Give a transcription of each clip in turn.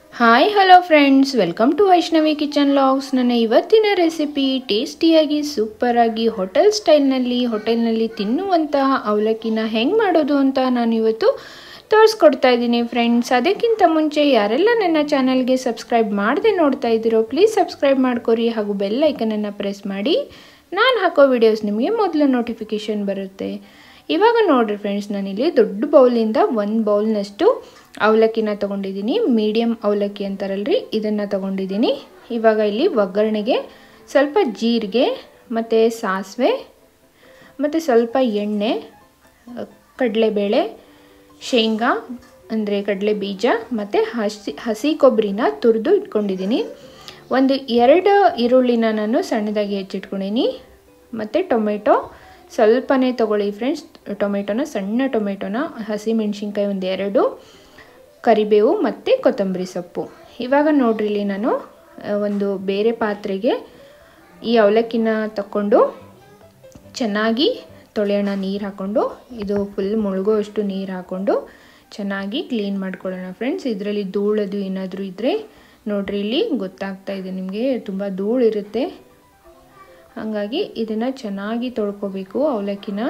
hi hello friends welcome to Vaishnavi kitchen logs ನನ್ನ ಇವತ್ತಿನ recipe ಟೇಸ್ಟಿಯಾಗಿ ಸೂಪರಾಗಿ ಹೋಟೆಲ್ ಸ್ಟೈಲ್ನಲ್ಲಿ ಹೋಟೆಲ್ನಲ್ಲಿ ತಿನ್ನುವಂತಹ ಅವಲಕ್ಕಿನ ಹೆಂಗೆ ಮಾಡೋದು ಅಂತ ನಾನು ಇವತ್ತು ತೋರಿಸ್ಕೊಡ್ತಾ ಇದ್ದೀನಿ ಫ್ರೆಂಡ್ಸ್ ಅದಕ್ಕಿಂತ ಮುಂಚೆ ಯಾರೆಲ್ಲ ನನ್ನ ಚಾನಲ್ಗೆ ಸಬ್ಸ್ಕ್ರೈಬ್ ಮಾಡದೆ ನೋಡ್ತಾ ಇದ್ದೀರೋ ಪ್ಲೀಸ್ ಸಬ್ಸ್ಕ್ರೈಬ್ ಮಾಡ್ಕೊರಿ ಹಾಗೂ ಬೆಲ್ ಐಕನನ್ನು ಪ್ರೆಸ್ ಮಾಡಿ ನಾನು ಹಾಕೋ ವಿಡಿಯೋಸ್ ನಿಮಗೆ ಮೊದಲು ನೋಟಿಫಿಕೇಷನ್ ಬರುತ್ತೆ ಇವಾಗ ನೋಡಿರಿ ಫ್ರೆಂಡ್ಸ್ ನಾನಿಲ್ಲಿ ದೊಡ್ಡ ಬೌಲಿಂದ ಒಂದು ಬೌಲ್ನಷ್ಟು ಅವಲಕ್ಕಿನ ತೊಗೊಂಡಿದ್ದೀನಿ ಮೀಡಿಯಮ್ ಅವಲಕ್ಕಿ ಅಂತಾರಲ್ರಿ ಇದನ್ನು ತೊಗೊಂಡಿದ್ದೀನಿ ಇವಾಗ ಇಲ್ಲಿ ಒಗ್ಗರಣೆಗೆ ಸ್ವಲ್ಪ ಜೀರಿಗೆ ಮತ್ತು ಸಾಸಿವೆ ಮತ್ತು ಸ್ವಲ್ಪ ಎಣ್ಣೆ ಕಡಲೆಬೇಳೆ ಶೇಂಗಾ ಅಂದರೆ ಕಡಲೆ ಬೀಜ ಮತ್ತು ಹಸಿ ಹಸಿ ಕೊಬ್ಬರಿನ ತುರಿದು ಇಟ್ಕೊಂಡಿದ್ದೀನಿ ಒಂದು ಎರಡು ಈರುಳ್ಳಿನ ನಾನು ಸಣ್ಣದಾಗಿ ಹೆಚ್ಚಿಟ್ಕೊಂಡಿನಿ ಮತ್ತು ಟೊಮೆಟೊ ಸ್ವಲ್ಪನೇ ತೊಗೊಳ್ಳಿ ಫ್ರೆಂಡ್ಸ್ ಟೊಮೆಟೊನ ಸಣ್ಣ ಟೊಮೆಟೊನ ಹಸಿ ಮೆಣಸಿನ್ಕಾಯಿ ಒಂದು ಎರಡು ಕರಿಬೇವು ಮತ್ತು ಕೊತ್ತಂಬರಿ ಸೊಪ್ಪು ಇವಾಗ ನೋಡ್ರಿ ಇಲ್ಲಿ ನಾನು ಒಂದು ಬೇರೆ ಪಾತ್ರೆಗೆ ಈ ಅವಲಕ್ಕಿನ ತಗೊಂಡು ಚೆನ್ನಾಗಿ ತೊಳೆಯೋಣ ನೀರು ಹಾಕ್ಕೊಂಡು ಇದು ಫುಲ್ ಮುಳುಗೋಷ್ಟು ನೀರು ಹಾಕ್ಕೊಂಡು ಚೆನ್ನಾಗಿ ಕ್ಲೀನ್ ಮಾಡ್ಕೊಳ್ಳೋಣ ಫ್ರೆಂಡ್ಸ್ ಇದರಲ್ಲಿ ಧೂಳದು ಏನಾದರೂ ಇದ್ದರೆ ನೋಡ್ರಿ ಇಲ್ಲಿ ಗೊತ್ತಾಗ್ತಾ ಇದೆ ನಿಮಗೆ ತುಂಬ ಧೂಳಿರುತ್ತೆ ಹಾಗಾಗಿ ಇದನ್ನು ಚೆನ್ನಾಗಿ ತೊಳ್ಕೊಬೇಕು ಅವಲಕ್ಕಿನ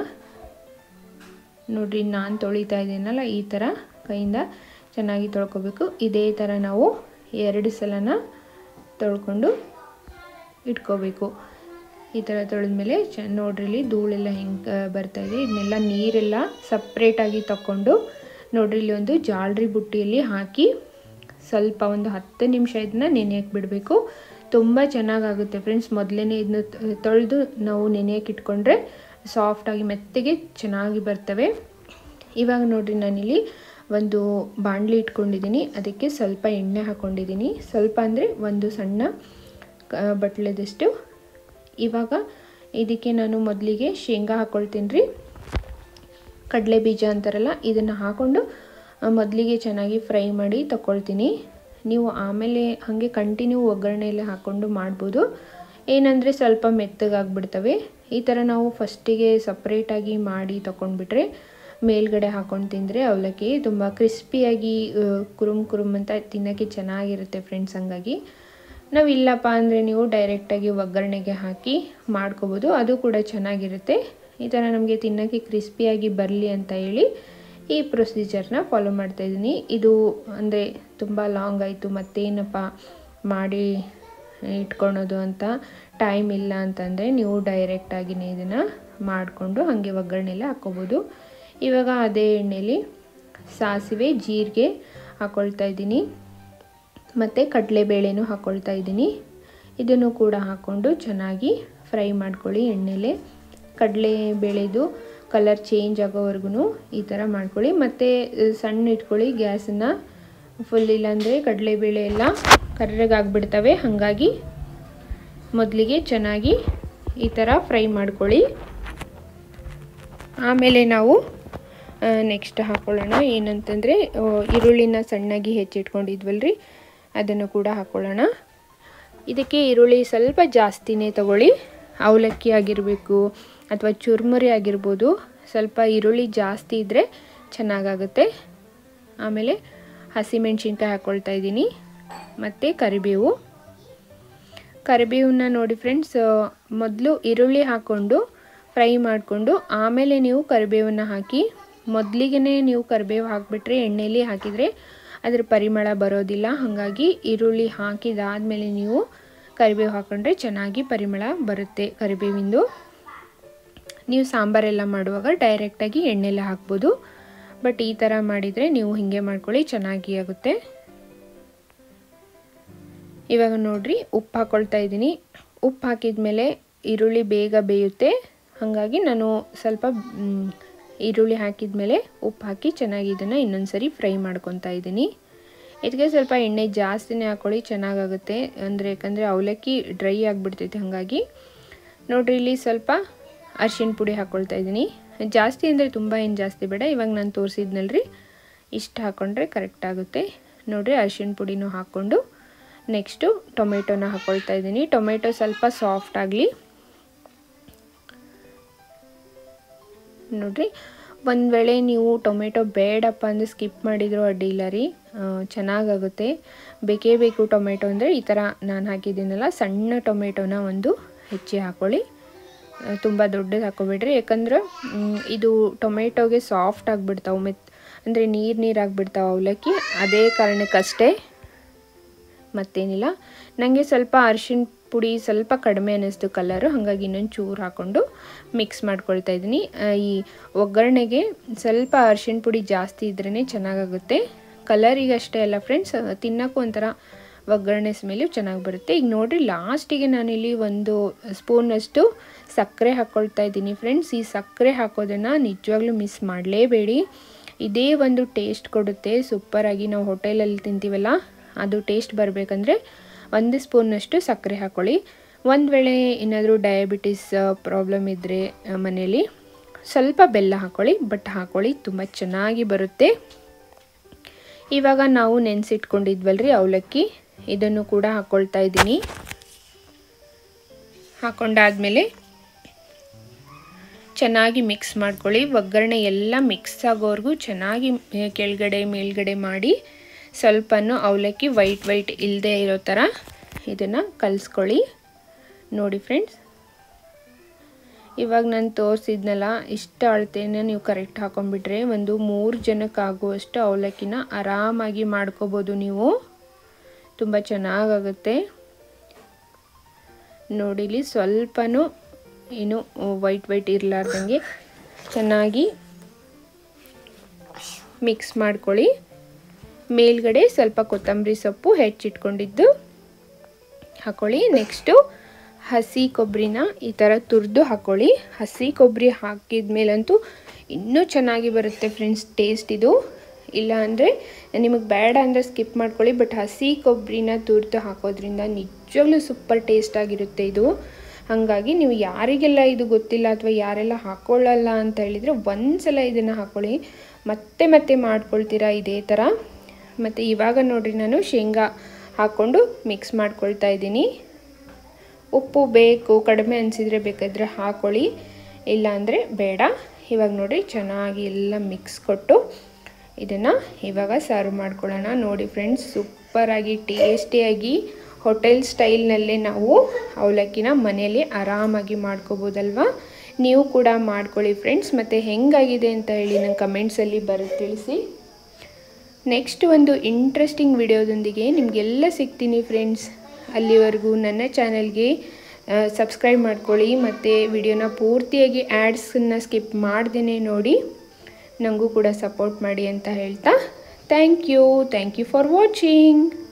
ನೋಡ್ರಿ ನಾನು ತೊಳಿತಾ ಇದ್ದೀನಲ್ಲ ಈ ಥರ ಕೈಯಿಂದ ಚೆನ್ನಾಗಿ ತೊಳ್ಕೊಬೇಕು ಇದೇ ಥರ ನಾವು ಎರಡು ಸಲನ ತೊಳ್ಕೊಂಡು ಇಟ್ಕೋಬೇಕು ಈ ಥರ ತೊಳೆದ್ಮೇಲೆ ಚ ನೋಡ್ರಿ ಇಲ್ಲಿ ಧೂಳೆಲ್ಲ ಹೆಂಗೆ ಬರ್ತಾಯಿದೆ ಇದನ್ನೆಲ್ಲ ನೀರೆಲ್ಲ ಸಪ್ರೇಟಾಗಿ ತಗೊಂಡು ನೋಡ್ರಿ ಇಲ್ಲಿ ಒಂದು ಜಾಳ್ರಿ ಬುಟ್ಟಿಯಲ್ಲಿ ಹಾಕಿ ಸ್ವಲ್ಪ ಒಂದು ಹತ್ತು ನಿಮಿಷ ಇದನ್ನ ನೆನೆಯಕ್ಕೆ ಬಿಡಬೇಕು ತುಂಬ ಚೆನ್ನಾಗಾಗುತ್ತೆ ಫ್ರೆಂಡ್ಸ್ ಮೊದಲೇ ಇದನ್ನ ತೊಳೆದು ನಾವು ನೆನೆಯಕ್ಕೆ ಇಟ್ಕೊಂಡ್ರೆ ಸಾಫ್ಟಾಗಿ ಮೆತ್ತಗೆ ಚೆನ್ನಾಗಿ ಬರ್ತವೆ ಇವಾಗ ನೋಡಿರಿ ನಾನಿಲ್ಲಿ ಒಂದು ಬಾಣಲಿ ಇಟ್ಕೊಂಡಿದ್ದೀನಿ ಅದಕ್ಕೆ ಸ್ವಲ್ಪ ಎಣ್ಣೆ ಹಾಕ್ಕೊಂಡಿದ್ದೀನಿ ಸ್ವಲ್ಪ ಅಂದರೆ ಒಂದು ಸಣ್ಣ ಬಟ್ಲೆದಷ್ಟು ಇವಾಗ ಇದಕ್ಕೆ ನಾನು ಮೊದಲಿಗೆ ಶೇಂಗಾ ಹಾಕ್ಕೊಳ್ತೀನಿ ರೀ ಕಡಲೆ ಬೀಜ ಅಂತಾರಲ್ಲ ಇದನ್ನು ಹಾಕ್ಕೊಂಡು ಮೊದಲಿಗೆ ಚೆನ್ನಾಗಿ ಫ್ರೈ ಮಾಡಿ ತಗೊಳ್ತೀನಿ ನೀವು ಆಮೇಲೆ ಹಾಗೆ ಕಂಟಿನ್ಯೂ ಒಗ್ಗರಣೆಯಲ್ಲಿ ಹಾಕ್ಕೊಂಡು ಮಾಡ್ಬೋದು ಏನಂದರೆ ಸ್ವಲ್ಪ ಮೆತ್ತಗಾಗ್ಬಿಡ್ತವೆ ಈ ಥರ ನಾವು ಫಸ್ಟಿಗೆ ಸಪ್ರೇಟಾಗಿ ಮಾಡಿ ತಗೊಂಡ್ಬಿಟ್ರೆ ಮೇಲ್ಗಡೆ ಹಾಕ್ಕೊಂಡು ತಿಂದರೆ ಅವಲಕ್ಕಿ ತುಂಬ ಕ್ರಿಸ್ಪಿಯಾಗಿ ಕುರುಮ್ ಕುರುಮ್ ಅಂತ ತಿನ್ನೋಕ್ಕೆ ಚೆನ್ನಾಗಿರುತ್ತೆ ಫ್ರೆಂಡ್ಸ್ ಹಂಗಾಗಿ ನಾವು ಇಲ್ಲಪ್ಪ ಅಂದರೆ ನೀವು ಡೈರೆಕ್ಟಾಗಿ ಒಗ್ಗರಣೆಗೆ ಹಾಕಿ ಮಾಡ್ಕೋಬೋದು ಅದು ಕೂಡ ಚೆನ್ನಾಗಿರುತ್ತೆ ಈ ಥರ ನಮಗೆ ತಿನ್ನೋಕ್ಕೆ ಕ್ರಿಸ್ಪಿಯಾಗಿ ಬರಲಿ ಅಂತ ಹೇಳಿ ಈ ಪ್ರೊಸೀಜರ್ನ ಫಾಲೋ ಮಾಡ್ತಾಯಿದ್ದೀನಿ ಇದು ಅಂದರೆ ತುಂಬ ಲಾಂಗ್ ಆಯಿತು ಮತ್ತೇನಪ್ಪ ಮಾಡಿ ಇಟ್ಕೊಳೋದು ಅಂತ ಟೈಮ್ ಇಲ್ಲ ಅಂತಂದರೆ ನೀವು ಡೈರೆಕ್ಟಾಗಿನೇ ಇದನ್ನು ಮಾಡಿಕೊಂಡು ಹಾಗೆ ಒಗ್ಗರಣೆಲ್ಲ ಹಾಕ್ಕೋಬೋದು ಇವಾಗ ಅದೇ ಎಣ್ಣೆಯಲ್ಲಿ ಸಾಸಿವೆ ಜೀರಿಗೆ ಹಾಕ್ಕೊಳ್ತಾ ಇದ್ದೀನಿ ಮತ್ತು ಕಡಲೆಬೇಳೆನೂ ಹಾಕ್ಕೊಳ್ತಾ ಇದ್ದೀನಿ ಇದನ್ನು ಕೂಡ ಹಾಕ್ಕೊಂಡು ಚೆನ್ನಾಗಿ ಫ್ರೈ ಮಾಡ್ಕೊಳ್ಳಿ ಎಣ್ಣೆಲೆ ಕಡಲೆಬೇಳೆದು ಕಲರ್ ಚೇಂಜ್ ಆಗೋವರೆಗೂ ಈ ಥರ ಮಾಡ್ಕೊಳ್ಳಿ ಮತ್ತು ಸಣ್ಣ ಇಟ್ಕೊಳ್ಳಿ ಗ್ಯಾಸನ್ನು ಫುಲ್ ಇಲ್ಲಾಂದರೆ ಕಡಲೆಬೇಳೆ ಎಲ್ಲ ಕರ್ರಗಾಗ್ಬಿಡ್ತವೆ ಹಾಗಾಗಿ ಮೊದಲಿಗೆ ಚೆನ್ನಾಗಿ ಈ ಥರ ಫ್ರೈ ಮಾಡ್ಕೊಳ್ಳಿ ಆಮೇಲೆ ನಾವು ನೆಕ್ಸ್ಟ್ ಹಾಕ್ಕೊಳ್ಳೋಣ ಏನಂತಂದರೆ ಈರುಳ್ಳಿನ ಸಣ್ಣಾಗಿ ಹೆಚ್ಚಿಟ್ಕೊಂಡಿದ್ವಲ್ರಿ ಅದನ್ನು ಕೂಡ ಹಾಕ್ಕೊಳ್ಳೋಣ ಇದಕ್ಕೆ ಈರುಳ್ಳಿ ಸ್ವಲ್ಪ ಜಾಸ್ತಿನೇ ತಗೊಳ್ಳಿ ಅವಲಕ್ಕಿ ಆಗಿರಬೇಕು ಅಥವಾ ಚುರ್ಮುರಿ ಆಗಿರ್ಬೋದು ಸ್ವಲ್ಪ ಈರುಳ್ಳಿ ಜಾಸ್ತಿ ಇದ್ದರೆ ಚೆನ್ನಾಗಾಗುತ್ತೆ ಆಮೇಲೆ ಹಸಿಮೆಣ್ಸಿನ್ಕಾಯಿ ಹಾಕ್ಕೊಳ್ತಾ ಇದ್ದೀನಿ ಮತ್ತು ಕರಿಬೇವು ಕರಿಬೇವನ್ನ ನೋಡಿ ಫ್ರೆಂಡ್ಸ್ ಮೊದಲು ಈರುಳ್ಳಿ ಹಾಕ್ಕೊಂಡು ಫ್ರೈ ಮಾಡಿಕೊಂಡು ಆಮೇಲೆ ನೀವು ಕರಿಬೇವನ್ನು ಹಾಕಿ ಮೊದಲಿಗೆ ನೀವು ಕರಿಬೇವು ಹಾಕಿಬಿಟ್ರೆ ಎಣ್ಣೆಯಲ್ಲಿ ಹಾಕಿದರೆ ಅದರ ಪರಿಮಳ ಬರೋದಿಲ್ಲ ಹಾಗಾಗಿ ಈರುಳ್ಳಿ ಹಾಕಿದಾದಮೇಲೆ ನೀವು ಕರಿಬೇವು ಹಾಕ್ಕೊಂಡ್ರೆ ಚೆನ್ನಾಗಿ ಪರಿಮಳ ಬರುತ್ತೆ ಕರಿಬೇವಿಂದು ನೀವು ಸಾಂಬಾರೆಲ್ಲ ಮಾಡುವಾಗ ಡೈರೆಕ್ಟಾಗಿ ಎಣ್ಣೆಲ್ಲ ಹಾಕ್ಬೋದು ಬಟ್ ಈ ಥರ ಮಾಡಿದರೆ ನೀವು ಹೀಗೆ ಮಾಡ್ಕೊಳ್ಳಿ ಚೆನ್ನಾಗಿ ಆಗುತ್ತೆ ಇವಾಗ ನೋಡ್ರಿ ಉಪ್ಪು ಹಾಕ್ಕೊಳ್ತಾ ಇದ್ದೀನಿ ಉಪ್ಪು ಹಾಕಿದ ಮೇಲೆ ಈರುಳ್ಳಿ ಬೇಗ ಬೇಯುತ್ತೆ ಹಾಗಾಗಿ ನಾನು ಸ್ವಲ್ಪ ಈರುಳ್ಳಿ ಹಾಕಿದ ಮೇಲೆ ಉಪ್ಪು ಹಾಕಿ ಚೆನ್ನಾಗಿ ಇದನ್ನು ಇನ್ನೊಂದು ಸರಿ ಫ್ರೈ ಮಾಡ್ಕೊತಾ ಇದ್ದೀನಿ ಇದಕ್ಕೆ ಸ್ವಲ್ಪ ಎಣ್ಣೆ ಜಾಸ್ತಿನೇ ಹಾಕ್ಕೊಳ್ಳಿ ಚೆನ್ನಾಗಾಗುತ್ತೆ ಅಂದರೆ ಯಾಕಂದರೆ ಅವಲಕ್ಕಿ ಡ್ರೈ ಆಗಿಬಿಡ್ತೈತೆ ಹಾಗಾಗಿ ನೋಡಿರಿ ಇಲ್ಲಿ ಸ್ವಲ್ಪ ಅರ್ಶಿಣ ಪುಡಿ ಹಾಕ್ಕೊಳ್ತಾ ಇದ್ದೀನಿ ಜಾಸ್ತಿ ಅಂದರೆ ತುಂಬ ಏನು ಜಾಸ್ತಿ ಬೇಡ ಇವಾಗ ನಾನು ತೋರಿಸಿದ್ನಲ್ರಿ ಇಷ್ಟು ಹಾಕ್ಕೊಂಡ್ರೆ ಕರೆಕ್ಟ್ ಆಗುತ್ತೆ ನೋಡಿರಿ ಅರ್ಶಿಣ ಪುಡಿನೂ ಹಾಕ್ಕೊಂಡು ನೆಕ್ಸ್ಟು ಟೊಮೆಟೊನ ಹಾಕ್ಕೊಳ್ತಾ ಇದ್ದೀನಿ ಟೊಮೆಟೊ ಸ್ವಲ್ಪ ಸಾಫ್ಟ್ ಆಗಲಿ ನೋಡಿರಿ ಒಂದು ವೇಳೆ ನೀವು ಟೊಮೆಟೊ ಬೇಡಪ್ಪ ಅಂದರೆ ಸ್ಕಿಪ್ ಮಾಡಿದರೂ ಅಡ್ಡಿಲ್ಲ ರೀ ಚೆನ್ನಾಗಾಗುತ್ತೆ ಬೇಕೇ ಬೇಕು ಟೊಮೆಟೊ ಅಂದರೆ ಈ ಥರ ನಾನು ಹಾಕಿದ್ದೀನಲ್ಲ ಸಣ್ಣ ಟೊಮೆಟೊನ ಒಂದು ಹೆಚ್ಚಿ ಹಾಕ್ಕೊಳ್ಳಿ ತುಂಬ ದೊಡ್ಡದು ಹಾಕೋಬೇಡ್ರಿ ಯಾಕಂದ್ರೆ ಇದು ಟೊಮೆಟೊಗೆ ಸಾಫ್ಟ್ ಆಗಿಬಿಡ್ತಾವೆ ಮೆತ್ ಅಂದರೆ ನೀರು ನೀರು ಆಗಿಬಿಡ್ತಾವೆ ಅವಲಕ್ಕಿ ಅದೇ ಕಾರಣಕ್ಕಷ್ಟೇ ಮತ್ತೇನಿಲ್ಲ ನನಗೆ ಸ್ವಲ್ಪ ಅರಿಶಿಣ ಪುಡಿ ಸ್ವಲ್ಪ ಕಡಿಮೆ ಅನ್ನಿಸ್ತು ಕಲರು ಹಾಗಾಗಿ ಇನ್ನೊಂದು ಚೂರು ಹಾಕ್ಕೊಂಡು ಮಿಕ್ಸ್ ಮಾಡ್ಕೊಳ್ತಾ ಇದ್ದೀನಿ ಈ ಒಗ್ಗರಣೆಗೆ ಸ್ವಲ್ಪ ಅರಿಶಿಣ ಪುಡಿ ಜಾಸ್ತಿ ಇದ್ರೇ ಚೆನ್ನಾಗಾಗುತ್ತೆ ಕಲರಿಗೆ ಅಷ್ಟೇ ಅಲ್ಲ ಫ್ರೆಂಡ್ಸ್ ತಿನ್ನೋಕ್ಕೂ ಒಂಥರ ಒಗ್ಗರಣೆ ಸ್ಮೆಲ್ಲು ಚೆನ್ನಾಗಿ ಬರುತ್ತೆ ಈಗ ನೋಡಿರಿ ಲಾಸ್ಟಿಗೆ ನಾನಿಲ್ಲಿ ಒಂದು ಸ್ಪೂನಷ್ಟು ಸಕ್ಕರೆ ಹಾಕ್ಕೊಳ್ತಾ ಇದ್ದೀನಿ ಫ್ರೆಂಡ್ಸ್ ಈ ಸಕ್ಕರೆ ಹಾಕೋದನ್ನು ನಿಜವಾಗ್ಲೂ ಮಿಸ್ ಮಾಡಲೇಬೇಡಿ ಇದೇ ಒಂದು ಟೇಸ್ಟ್ ಕೊಡುತ್ತೆ ಸೂಪರಾಗಿ ನಾವು ಹೋಟೆಲಲ್ಲಿ ತಿಂತೀವಲ್ಲ ಅದು ಟೇಸ್ಟ್ ಬರಬೇಕಂದ್ರೆ ಒಂದು ಸ್ಪೂನಷ್ಟು ಸಕ್ಕರೆ ಹಾಕ್ಕೊಳ್ಳಿ ಒಂದು ವೇಳೆ ಏನಾದರೂ ಡಯಾಬಿಟಿಸ್ ಪ್ರಾಬ್ಲಮ್ ಇದ್ದರೆ ಮನೇಲಿ ಸ್ವಲ್ಪ ಬೆಲ್ಲ ಹಾಕ್ಕೊಳ್ಳಿ ಬಟ್ ಹಾಕ್ಕೊಳ್ಳಿ ತುಂಬ ಚೆನ್ನಾಗಿ ಬರುತ್ತೆ ಇವಾಗ ನಾವು ನೆನೆಸಿಟ್ಕೊಂಡಿದ್ವಲ್ರಿ ಅವಲಕ್ಕಿ ಇದನ್ನು ಕೂಡ ಹಾಕ್ಕೊಳ್ತಾ ಇದ್ದೀನಿ ಹಾಕ್ಕೊಂಡಾದ್ಮೇಲೆ ಚೆನ್ನಾಗಿ ಮಿಕ್ಸ್ ಮಾಡ್ಕೊಳ್ಳಿ ಒಗ್ಗರಣೆ ಎಲ್ಲ ಮಿಕ್ಸ್ ಆಗೋವರೆಗೂ ಚೆನ್ನಾಗಿ ಕೆಳಗಡೆ ಮೇಲ್ಗಡೆ ಮಾಡಿ ಸ್ವಲ್ಪನೂ ಅವಲಕ್ಕಿ ವೈಟ್ ವೈಟ್ ಇಲ್ಲದೆ ಇರೋ ಥರ ಇದನ್ನು ಕಲಿಸ್ಕೊಳ್ಳಿ ನೋಡಿ ಫ್ರೆಂಡ್ಸ್ ಇವಾಗ ನಾನು ತೋರಿಸಿದ್ನಲ್ಲ ಇಷ್ಟು ಅಳತೆನ ನೀವು ಕರೆಕ್ಟ್ ಹಾಕೊಂಡ್ಬಿಟ್ರೆ ಒಂದು ಮೂರು ಜನಕ್ಕೆ ಆಗುವಷ್ಟು ಅವಲಕ್ಕಿನ ಆರಾಮಾಗಿ ಮಾಡ್ಕೋಬೋದು ನೀವು ತುಂಬ ಚೆನ್ನಾಗಾಗುತ್ತೆ ನೋಡಿಲಿ ಸ್ವಲ್ಪನೂ ಏನು ವೈಟ್ ವೈಟ್ ಇರಲಾರ್ದಂಗೆ ಚೆನ್ನಾಗಿ ಮಿಕ್ಸ್ ಮಾಡ್ಕೊಳ್ಳಿ ಮೇಲ್ಗಡೆ ಸ್ವಲ್ಪ ಕೊತ್ತಂಬರಿ ಸೊಪ್ಪು ಹೆಚ್ಚಿಟ್ಕೊಂಡಿದ್ದು ಹಾಕೊಳ್ಳಿ ನೆಕ್ಸ್ಟು ಹಸಿ ಕೊಬ್ಬರಿನ ಈ ಥರ ತುರಿದು ಹಾಕ್ಕೊಳ್ಳಿ ಹಸಿ ಕೊಬ್ಬರಿ ಹಾಕಿದ ಮೇಲಂತೂ ಇನ್ನೂ ಚೆನ್ನಾಗಿ ಬರುತ್ತೆ ಫ್ರೆಂಡ್ಸ್ ಟೇಸ್ಟ್ ಇದು ಇಲ್ಲ ಅಂದರೆ ನಿಮಗೆ ಬೇಡ ಅಂದರೆ ಸ್ಕಿಪ್ ಮಾಡ್ಕೊಳ್ಳಿ ಬಟ್ ಹಸಿ ಕೊಬ್ಬರಿನ ತುರಿದು ಹಾಕೋದ್ರಿಂದ ನಿಜವಾಗ್ಲೂ ಸೂಪರ್ ಟೇಸ್ಟ್ ಆಗಿರುತ್ತೆ ಇದು ಹಾಗಾಗಿ ನೀವು ಯಾರಿಗೆಲ್ಲ ಇದು ಗೊತ್ತಿಲ್ಲ ಅಥವಾ ಯಾರೆಲ್ಲ ಹಾಕ್ಕೊಳ್ಳಲ್ಲ ಅಂತ ಹೇಳಿದರೆ ಒಂದ್ಸಲ ಇದನ್ನು ಹಾಕ್ಕೊಳ್ಳಿ ಮತ್ತೆ ಮತ್ತೆ ಮಾಡ್ಕೊಳ್ತೀರಾ ಇದೇ ಥರ ಮತ್ತು ಇವಾಗ ನೋಡಿರಿ ನಾನು ಶೇಂಗಾ ಹಾಕ್ಕೊಂಡು ಮಿಕ್ಸ್ ಮಾಡ್ಕೊಳ್ತಾ ಇದ್ದೀನಿ ಉಪ್ಪು ಬೇಕು ಕಡಿಮೆ ಅನಿಸಿದರೆ ಬೇಕಾದರೆ ಹಾಕ್ಕೊಳ್ಳಿ ಇಲ್ಲ ಅಂದರೆ ಬೇಡ ಇವಾಗ ನೋಡಿ ಚೆನ್ನಾಗಿ ಎಲ್ಲ ಮಿಕ್ಸ್ ಕೊಟ್ಟು ಇದನ್ನು ಇವಾಗ ಸರ್ವ್ ಮಾಡ್ಕೊಳ್ಳೋಣ ನೋಡಿ ಫ್ರೆಂಡ್ಸ್ ಸೂಪರಾಗಿ ಟೇಸ್ಟಿಯಾಗಿ ಹೋಟೆಲ್ ಸ್ಟೈಲ್ನಲ್ಲೇ ನಾವು ಅವಲಕ್ಕಿನ ಮನೆಯಲ್ಲಿ ಆರಾಮಾಗಿ ಮಾಡ್ಕೋಬೋದಲ್ವಾ ನೀವು ಕೂಡ ಮಾಡ್ಕೊಳ್ಳಿ ಫ್ರೆಂಡ್ಸ್ ಮತ್ತು ಹೆಂಗಾಗಿದೆ ಅಂತ ಹೇಳಿ ನಂಗೆ ಕಮೆಂಟ್ಸಲ್ಲಿ ಬರೆದು ತಿಳಿಸಿ ನೆಕ್ಸ್ಟ್ ಒಂದು ಇಂಟ್ರೆಸ್ಟಿಂಗ್ ವಿಡಿಯೋದೊಂದಿಗೆ ನಿಮಗೆಲ್ಲ ಸಿಗ್ತೀನಿ ಫ್ರೆಂಡ್ಸ್ ಅಲ್ಲಿವರೆಗೂ ನನ್ನ ಚಾನಲ್ಗೆ ಸಬ್ಸ್ಕ್ರೈಬ್ ಮಾಡ್ಕೊಳ್ಳಿ ಮತ್ತು ವಿಡಿಯೋನ ಪೂರ್ತಿಯಾಗಿ ಆ್ಯಡ್ಸನ್ನು ಸ್ಕಿಪ್ ಮಾಡ್ದೇ ನೋಡಿ ನನಗೂ ಕೂಡ ಸಪೋರ್ಟ್ ಮಾಡಿ ಅಂತ ಹೇಳ್ತಾ thank you thank you for watching